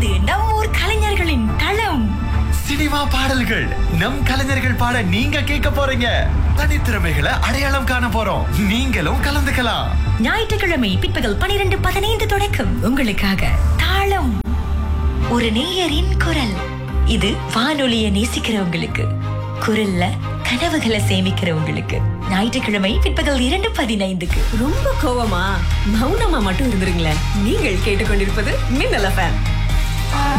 இது நம் ஊர் கலைஞர்களின் களம் சினிமா பாடல்கள் நம் கலைஞர்கள் பாட நீங்க கேட்க போறீங்க தனித்திறமைகளை அடையாளம் காண போறோம் நீங்களும் கலந்துக்கலாம் ஞாயிற்றுக்கிழமை பிற்பகல் பனிரெண்டு பதினைந்து தொடக்கம் உங்களுக்காக தாளம் ஒரு நேயரின் குரல் இது வானொலிய நேசிக்கிறவங்களுக்கு குரல்ல கனவுகளை சேமிக்கிறவங்களுக்கு ஞாயிற்றுக்கிழமை பிற்பகல் இரண்டு பதினைந்துக்கு ரொம்ப கோவமா மௌனமா மட்டும் இருந்துருங்களேன் நீங்கள் கேட்டுக்கொண்டிருப்பது மின்னல் எஃப்எம்